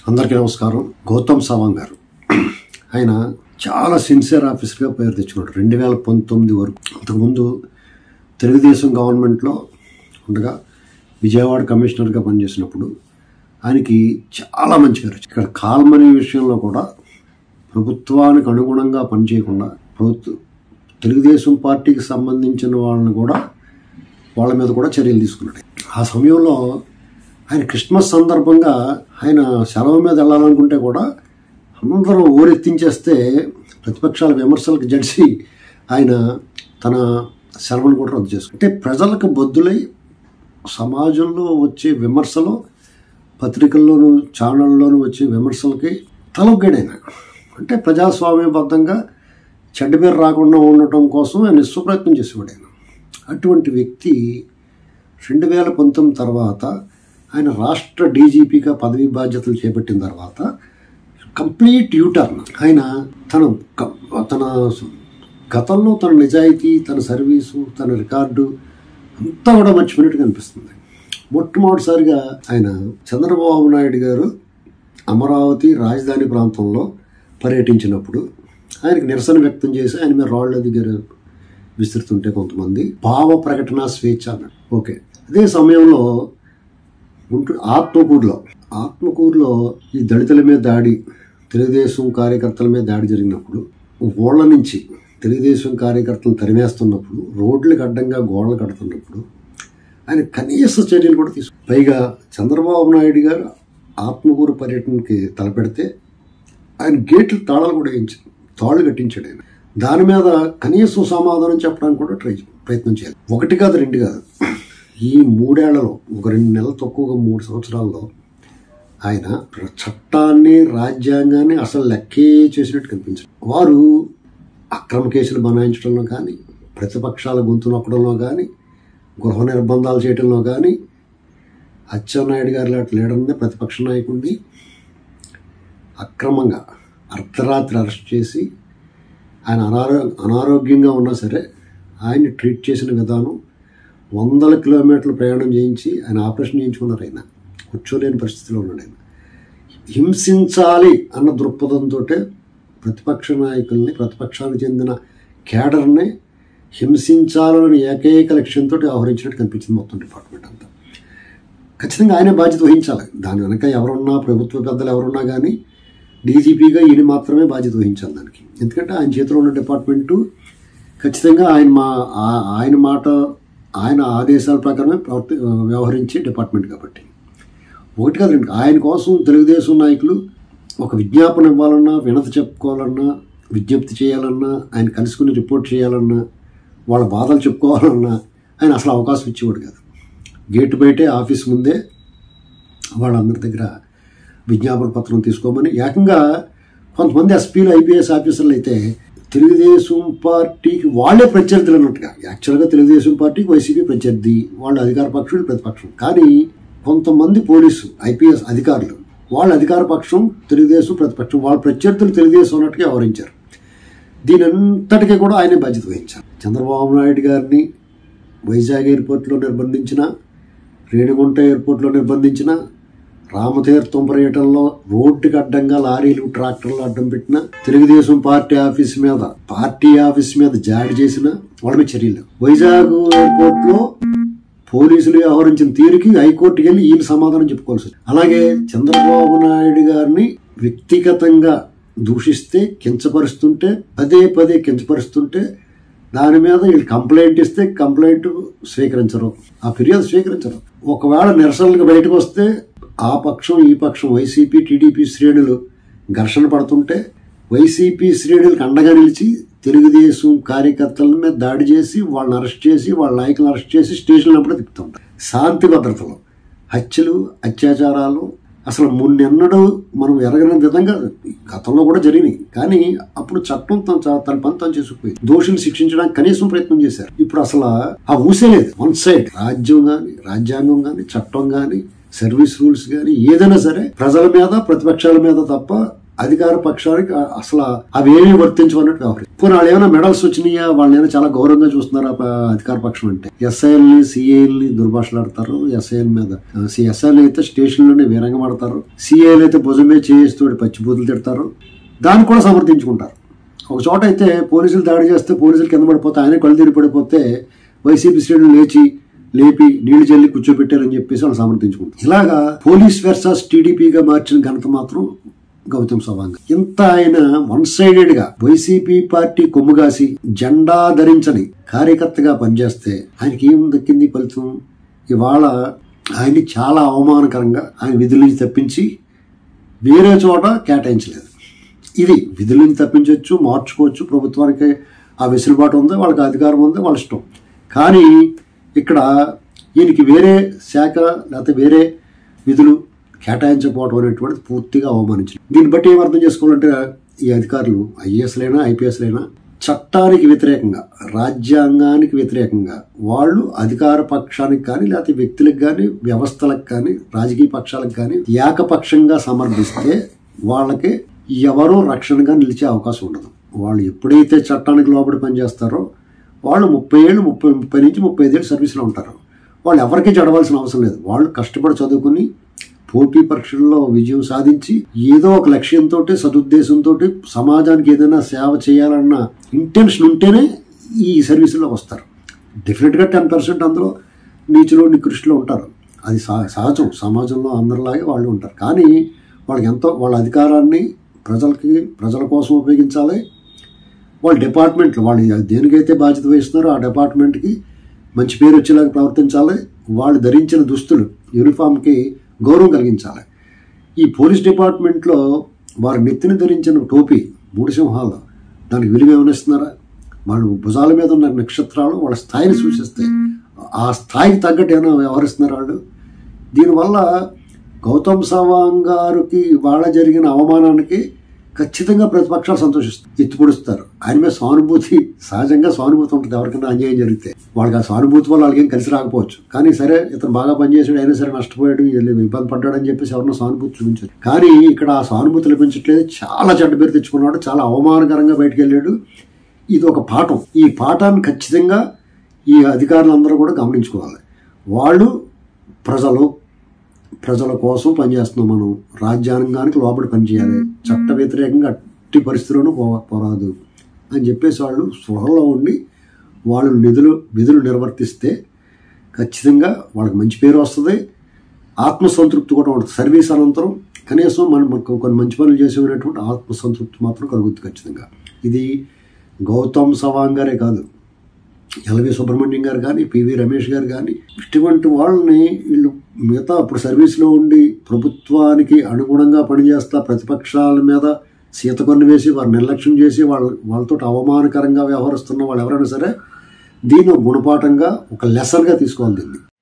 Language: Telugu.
అందరికీ నమస్కారం గౌతమ్ సవాంగ్ గారు ఆయన చాలా సిన్సియర్ ఆఫీసర్గా పేరు తెచ్చుకున్నాడు రెండు వేల పంతొమ్మిది వరకు అంతకుముందు తెలుగుదేశం గవర్నమెంట్లో ఉండగా విజయవాడ కమిషనర్గా పనిచేసినప్పుడు ఆయనకి చాలా మంచి పేరు వచ్చింది. ఇక్కడ కాల్మనీ విషయంలో కూడా ప్రభుత్వానికి అనుగుణంగా పనిచేయకుండా ప్రభుత్వ తెలుగుదేశం పార్టీకి సంబంధించిన వాళ్ళని కూడా వాళ్ళ మీద కూడా చర్యలు తీసుకున్నాడు ఆ సమయంలో ఆయన క్రిస్మస్ సందర్భంగా ఆయన సెలవు మీద వెళ్ళాలనుకుంటే కూడా అందరూ ఊరెత్తించేస్తే ప్రతిపక్షాల విమర్శలకు జడిసి ఆయన తన సెలవును కూడా రద్దు చేసుకుంది అంటే ప్రజలకు బొద్దులై సమాజంలో వచ్చే విమర్శలు పత్రికల్లోనూ ఛానళ్ళలోనూ వచ్చే విమర్శలకి తలొగ్గాడు ఆయన అంటే ప్రజాస్వామ్యబద్ధంగా చెడ్డ పేరు రాకుండా ఉండటం కోసం ఆయన నిస్వప్రయత్నం చేసేవాడు ఆయన అటువంటి వ్యక్తి రెండు వేల పంతొమ్మిది తర్వాత ఆయన రాష్ట్ర డీజీపీగా పదవి బాధ్యతలు చేపట్టిన తర్వాత కంప్లీట్ యూటర్న్ ఆయన తన క- తన గతంలో తన నిజాయితీ తన సర్వీసు తన రికార్డు అంతా కూడా మర్చిపోయినట్టు కనిపిస్తుంది మొట్టమొదటిసారిగా ఆయన చంద్రబాబు నాయుడు గారు అమరావతి రాజధాని ప్రాంతంలో పర్యటించినప్పుడు ఆయనకు నిరసన వ్యక్తం చేసి ఆయన మీద రాళ్ల దగ్గర విసురుతుంటే కొంతమంది భావ ప్రకటన స్వేచ్ఛ అన్నాడు ఓకే అదే సమయంలో గుంటూరు ఆత్మకూరులో ఆత్మకూరులో ఈ దళితుల మీద దాడి తెలుగుదేశం కార్యకర్తల మీద దాడి జరిగినప్పుడు ఓళ్ళ నుంచి తెలుగుదేశం కార్యకర్తలను తరిమేస్తున్నప్పుడు రోడ్లకు అడ్డంగా గోడలు కడుతున్నప్పుడు ఆయన కనీస చర్యలు కూడా తీసుకు పైగా చంద్రబాబు నాయుడు గారు ఆత్మకూరు పర్యటనకి తలపెడితే ఆయన గేట్లు తాళాలు కూడా వేయించారు తాళ్ళు కట్టించాడు ఆయన దాని మీద కనీసం సమాధానం చెప్పడానికి కూడా ట్రై ప్రయత్నం చేయాలి ఒకటి కాదు రెండు కాదు ఈ మూడేళ్లలో ఒక రెండు నెలలు తక్కువగా మూడు సంవత్సరాల్లో ఆయన చట్టాన్ని రాజ్యాంగాన్ని అసలు లెక్కే చేసినట్టు కనిపించారు వారు అక్రమ కేసులు బనాయించడంలో కానీ ప్రతిపక్షాల గొంతు నొక్కడంలో కానీ గృహ నిర్బంధాలు చేయడంలో కానీ అచ్చెన్నాయుడు గారి లాంటి లీడర్ని ప్రతిపక్ష నాయకుడిని అక్రమంగా అర్ధరాత్రి అరెస్ట్ చేసి ఆయన అనారో అనారోగ్యంగా ఉన్నా సరే ఆయన్ని ట్రీట్ చేసిన విధానం వందల కిలోమీటర్లు ప్రయాణం చేయించి ఆయన ఆపరేషన్ చేయించుకున్నారు ఆయన కూర్చోలేని పరిస్థితిలో ఉన్నాడు ఆయన హింసించాలి అన్న దృక్పథంతో ప్రతిపక్ష నాయకుల్ని ప్రతిపక్షానికి చెందిన కేడర్ని హింసించాలని ఏకైక లక్ష్యంతో వ్యవహరించినట్టు కనిపించింది మొత్తం డిపార్ట్మెంట్ అంతా ఖచ్చితంగా ఆయనే బాధ్యత వహించాలి దాని వెనక ఎవరున్నా ప్రభుత్వ పెద్దలు ఎవరున్నా కానీ డీజీపీగా ఈయన మాత్రమే బాధ్యత వహించాలి దానికి ఎందుకంటే ఆయన చేతిలో ఉన్న డిపార్ట్మెంటు ఖచ్చితంగా ఆయన మా ఆ- ఆయన మాట ఆయన ఆదేశాల ప్రకారమే ప్రవర్తి వ్యవహరించే డిపార్ట్మెంట్ కాబట్టి ఒకటి కాదు రెండు ఆయన కోసం తెలుగుదేశం నాయకులు ఒక విజ్ఞాపన ఇవ్వాలన్నా వినతి చెప్పుకోవాలన్నా విజ్ఞప్తి చేయాలన్నా ఆయన కలుసుకుని రిపోర్ట్ చేయాలన్నా వాళ్ళ బాధలు చెప్పుకోవాలన్నా ఆయన అసలు అవకాశం ఇచ్చేవాడు కాదు గేటు బయటే ఆఫీస్ ముందే వాళ్ళందరి దగ్గర విజ్ఞాపన పత్రం తీసుకోమని ఏకంగా కొంతమంది ఎస్పీలు ఐపీఎస్ ఆఫీసర్లు అయితే తెలుగుదేశం పార్టీకి వాళ్ళే ప్రత్యర్థులు అన్నట్టుగా యాక్చువల్గా తెలుగుదేశం పార్టీకి వైసీపీ ప్రత్యర్థి వాళ్ళు అధికార పక్షం వీళ్ళు ప్రతిపక్షం కానీ కొంతమంది పోలీసు ఐపీఎస్ అధికారులు వాళ్ళ అధికార పక్షం తెలుగుదేశం ప్రతిపక్షం వాళ్ళ ప్రత్యర్థులు తెలుగుదేశం అన్నట్టుగా వ్యవహరించారు దీని అంతటికీ కూడా ఆయనే బాధ్యత వహించారు చంద్రబాబు నాయుడు గారిని వైజాగ్ ఎయిర్పోర్ట్లో నిర్బంధించిన రేణిగుంట ఎయిర్పోర్ట్లో నిర్బంధించిన రామతీర్థం పర్యటనలో రోడ్డుకి అడ్డంగా లారీలు ట్రాక్టర్లు అడ్డం పెట్టిన తెలుగుదేశం పార్టీ ఆఫీస్ మీద పార్టీ ఆఫీస్ మీద జాడి చేసిన వాళ్ళ మీద చర్యలు వైజాగ్ ఎయిర్పోర్ట్ లో పోలీసులు వ్యవహరించిన తీరుకి హైకోర్టుకి వెళ్ళి ఈయన సమాధానం చెప్పుకోవాల్సి వచ్చింది. అలాగే చంద్రబాబు నాయుడు గారిని వ్యక్తిగతంగా దూషిస్తే కించపరుస్తుంటే పదే పదే కించపరుస్తుంటే దాని మీద వీళ్ళు కంప్లైంట్ ఇస్తే కంప్లైంట్ స్వీకరించరు ఆ ఫిర్యాదు స్వీకరించరు ఒకవేళ నిరసనలకు బయటకు వస్తే ఆ పక్షం ఈ పక్షం వైసీపీ టీడీపీ శ్రేణులు ఘర్షణ పడుతుంటే వైసీపీ శ్రేణులకు అండగా నిలిచి తెలుగుదేశం కార్యకర్తల మీద దాడి చేసి వాళ్ళని అరెస్ట్ చేసి వాళ్ళ నాయకులను అరెస్ట్ చేసి స్టేషన్లో కూడా తిప్పుతుంటారు శాంతి భద్రతలు హత్యలు అత్యాచారాలు అసలు మున్నెన్నడూ మనం ఎరగని విధంగా గతంలో కూడా జరిగినాయి కానీ అప్పుడు చట్టం తన చ- తన పని తను చేసుకుపోయింది దోషులు శిక్షించడానికి కనీసం ప్రయత్నం చేశారు ఇప్పుడు అసలు ఆ ఊసేలేదు వన్ సైడ్ రాజ్యం గాని రాజ్యాంగం గాని చట్టం గాని సర్వీస్ రూల్స్ గాని ఏదైనా సరే ప్రజల మీద ప్రతిపక్షాల మీద తప్ప అధికార పక్షానికి అసలు అవేమీ వర్తించమన్నట్టు వ్యవహరి పోనీ వాళ్ళు ఏమైనా మెడల్స్ వచ్చినాయా వాళ్ళని ఏమైనా చాలా గౌరవంగా చూస్తున్నారు అధికార పక్షం అంటే ఎస్ఐఎల్ని సిఐఎల్ని దుర్భాషలాడతారు ఎస్ఐఎల్ మీద ఎస్ఐఎల్ అయితే స్టేషన్లోనే వీరంగా పడతారు సిఐఎల్ అయితే భుజం మీద చేస్తూ పచ్చిబూతులు తిడతారు దాన్ని కూడా సమర్థించుకుంటారు ఒక చోట అయితే పోలీసులు దాడి చేస్తే పోలీసులు కింద పడిపోతే ఆయన కళ్ళు తిరిగి పడిపోతే వైసీపీ శ్రేణులు లేచి లేపి నీళ్లు జల్లి కూర్చోబెట్టారని చెప్పేసి వాళ్ళు సమర్థించుకుంటారు ఇలాగా పోలీస్ వెర్సస్ టీడీపీగా మార్చిన ఘనత మాత్రం గౌతమ్ సవాంగ్ ఇంత ఆయన వన్ సైడెడ్ గా వైసీపీ పార్టీ కొమ్ముగాసి జెండా ధరించని కార్యకర్తగా పనిచేస్తే ఆయనకి ఏం దక్కింది ఫలితం ఇవాళ ఆయన్ని చాలా అవమానకరంగా ఆయన విధుల నుంచి తప్పించి వేరే చోట కేటాయించలేదు ఇది విధుల నుంచి తప్పించవచ్చు మార్చుకోవచ్చు ప్రభుత్వానికి ఆ వెసులుబాటు ఉంది వాళ్ళకి అధికారం ఉంది వాళ్ళ ఇష్టం కానీ ఇక్కడ ఈయనకి వేరే శాఖ లేకపోతే వేరే విధులు కేటాయించకపోవడం అనేటువంటిది పూర్తిగా అవమానించింది దీన్ని బట్టి ఏం అర్థం చేసుకోవాలంటే ఈ అధికారులు ఐఏఎస్లైనా ఐపీఎస్లైనా చట్టానికి వ్యతిరేకంగా రాజ్యాంగానికి వ్యతిరేకంగా వాళ్ళు అధికార పక్షానికి కానీ లేకపోతే వ్యక్తులకు కానీ వ్యవస్థలకు కానీ రాజకీయ పక్షాలకు కానీ ఏకపక్షంగా సమర్థిస్తే వాళ్ళకి ఎవరూ రక్షణగా నిలిచే అవకాశం ఉండదు వాళ్ళు ఎప్పుడైతే చట్టానికి లోబడి పనిచేస్తారో వాళ్ళు ముప్పై ఏళ్ళు ముప్పై ముప్పై నుంచి ముప్పై ఐదేళ్ళు సర్వీస్లో ఉంటారు వాళ్ళు ఎవరికి చదవాల్సిన అవసరం లేదు వాళ్ళు కష్టపడి చదువుకుని పోటీ పరీక్షల్లో విజయం సాధించి ఏదో ఒక లక్ష్యంతో సదుద్దేశంతో సమాజానికి ఏదైనా సేవ చేయాలన్న ఇంటెన్షన్ ఉంటేనే ఈ సర్వీసులో వస్తారు డెఫినెట్గా టెన్ పర్సెంట్ అందులో నీచులో నికృష్టిలో ఉంటారు అది సహజం సమాజంలో అందరిలాగే వాళ్ళు ఉంటారు కానీ వాళ్ళకి ఎంతో వాళ్ళ అధికారాన్ని ప్రజలకి ప్రజల కోసం ఉపయోగించాలి వాళ్ళ డిపార్ట్మెంట్లు వాళ్ళు దేనికైతే బాధ్యత వహిస్తున్నారో ఆ డిపార్ట్మెంట్కి మంచి పేరు వచ్చేలాగా ప్రవర్తించాలి వాళ్ళు ధరించిన దుస్తులు యూనిఫామ్కి గౌరవం కలిగించాలి ఈ పోలీస్ డిపార్ట్మెంట్లో వారి నెత్తిన ధరించిన టోపీ మూడు సింహాలు దానికి విలువ ఏమనిస్తున్నారా వాళ్ళు భుజాల మీద ఉన్న నక్షత్రాలు వాళ్ళ స్థాయిని సూచిస్తాయి ఆ స్థాయికి తగ్గట్టు ఏమైనా వ్యవహరిస్తున్నారు వాళ్ళు దీనివల్ల గౌతమ్ సవాంగ్ గారికి వాళ్ళ జరిగిన అవమానానికి ఖచ్చితంగా ప్రతిపక్షాలు సంతోషిస్తారు ఎత్తిపొడుస్తారు ఆయన మీద సానుభూతి సహజంగా సానుభూతి ఉంటుంది ఎవరికైనా అన్యాయం జరిగితే వాళ్ళకి ఆ సానుభూతి వల్ల వాళ్ళకి ఏం కలిసి రాకపోవచ్చు కానీ సరే ఇతను బాగా పనిచేసాడు అయినా సరే నష్టపోయాడు ఇబ్బంది పడ్డాడని చెప్పేసి ఎవరినో సానుభూతి చూపించారు కానీ ఇక్కడ ఆ సానుభూతి లభించట్లేదు చాలా చెడ్డ పేరు తెచ్చుకున్నాడు చాలా అవమానకరంగా బయటకు వెళ్ళాడు ఇది ఒక పాఠం ఈ పాఠాన్ని ఖచ్చితంగా ఈ అధికారులందరూ కూడా గమనించుకోవాలి వాళ్ళు ప్రజలు ప్రజల కోసం పనిచేస్తున్నాం మనం రాజ్యాంగానికి లోపలి పనిచేయాలి చట్ట వ్యతిరేకంగా అట్టి పరిస్థితుల్లోనూ పో పోరాదు అని చెప్పేసి వాళ్ళు స్పృహలో ఉండి వాళ్ళు నిధులు విధులు నిర్వర్తిస్తే ఖచ్చితంగా వాళ్ళకి మంచి పేరు వస్తుంది ఆత్మసంతృప్తి కూడా ఉంటుంది సర్వీస్ అనంతరం కనీసం మనం కొన్ని మంచి పనులు చేసేటువంటి ఆత్మసంతృప్తి మాత్రం కలుగుతుంది ఖచ్చితంగా ఇది గౌతమ్ సవాంగ్ గారే కాదు ఎల్వి సుబ్రహ్మణ్యం గారు కానీ పివి రమేష్ గారు కానీ ఇటువంటి వాళ్ళని వీళ్ళు మిగతా ఇప్పుడు సర్వీస్లో ఉండి ప్రభుత్వానికి అనుగుణంగా పనిచేస్తా ప్రతిపక్షాల మీద సీతకొన్ని వేసి వారు నిర్లక్ష్యం చేసి వాళ్ళ వాళ్ళతో అవమానకరంగా వ్యవహరిస్తున్న వాళ్ళు ఎవరైనా సరే దీన్ని గుణపాఠంగా ఒక లెసన్గా తీసుకోవాలి దీన్ని